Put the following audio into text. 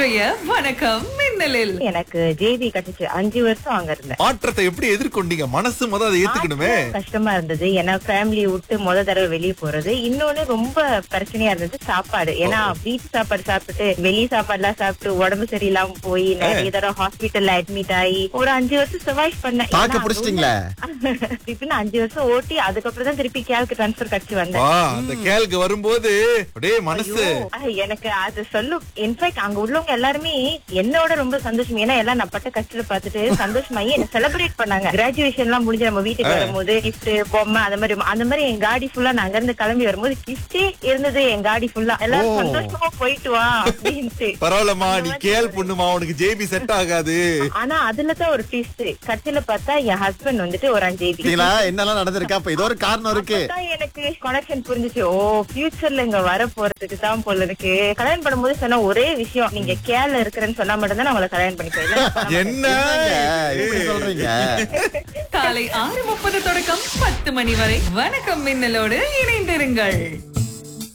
இன்றைய வணக்கம் மின்னலில் எனக்கு ஜேபி கிடைச்சு அஞ்சு வருஷம் அங்க இருந்தேன் மாற்றத்தை எப்படி எதிர்கொண்டீங்க மனசு முத அதை ஏத்துக்கணுமே கஷ்டமா இருந்தது ஏன்னா ஃபேமிலி விட்டு முத தடவை வெளியே போறது இன்னொன்னு ரொம்ப பிரச்சனையா இருந்தது சாப்பாடு ஏன்னா வீட்டு சாப்பாடு சாப்பிட்டு வெளிய சாப்பாடு எல்லாம் சாப்பிட்டு உடம்பு சரியில்லாம போய் நிறைய தடவை ஹாஸ்பிட்டல்ல அட்மிட் ஆகி ஒரு அஞ்சு வருஷம் சர்வைவ் பண்ணேன் தாக்கு ஏன்னா பிடிச்சிட்டீங்களே திருப்பி நான் அஞ்சு வருஷம் ஓட்டி அதுக்கப்புறம் தான் திருப்பி கேளுக்கு ட்ரான்ஸ்பர் கிடைச்சு வந்தேன் வா அந்த கேளுக்கு வரும்போது அப்படியே மனசு ஐயோ, எனக்கு அது சொல்லும் இன்ஃபேக்ட் அங்க உள்ளவங்க எல்லாருமே என்னோட ரொம்ப சந்தோஷம் ஏன்னா எல்லாம் நான் பட்ட கஷ்டத்தை பார்த்துட்டு சந்தோஷமாயி என்ன செலிப்ரேட் பண்ணாங்க கிராஜுவேஷன் எல்லாம் முடிஞ்சு நம்ம வீட்டுக்கு வரும்போது கிஃப்ட் பொம்மை அந்த மாதிரி அந்த மாதிரி என் காடி ஃபுல்லா நான் அங்க இருந்து கிளம்பி வரும்போது கிஃப்டே இருந்தது என் காடி ஃபுல்லா எல்லாரும் ஓ. சந்தோஷமா போயிட்டு வா அப்படின்ட்டு பரவாயில்லம்மா நீ கேள் பொண்ணுமா உனக்கு ஜேபி செட் ஆகாது ஆனா அதுலதான் ஒரு ட்விஸ்ட் கட்சியில பார்த்தா என் ஹஸ்பண்ட் வந்துட்டு ஒரு அஞ்சு பாத்தீங்களா என்னெல்லாம் நடந்திருக்கு அப்ப ஏதோ ஒரு காரணம் இருக்கு அப்பதான் எனக்கு கனெக்ஷன் புரிஞ்சுச்சு ஓ ஃபியூச்சர்ல இங்க வர போறதுக்கு தான் போல இருக்கு கல்யாணம் பண்ணும்போது சொன்ன ஒரே விஷயம் நீங்க கேல இருக்கிறேன்னு சொன்னா மட்டும் தான் நான் உங்களை கல்யாணம் பண்ணிப்பேன் என்ன என்னங்க, இப்படி சொல்றீங்க காலை ஆறு முப்பது தொடக்கம் பத்து மணி வரை வணக்கம் மின்னலோடு இணைந்திருங்கள்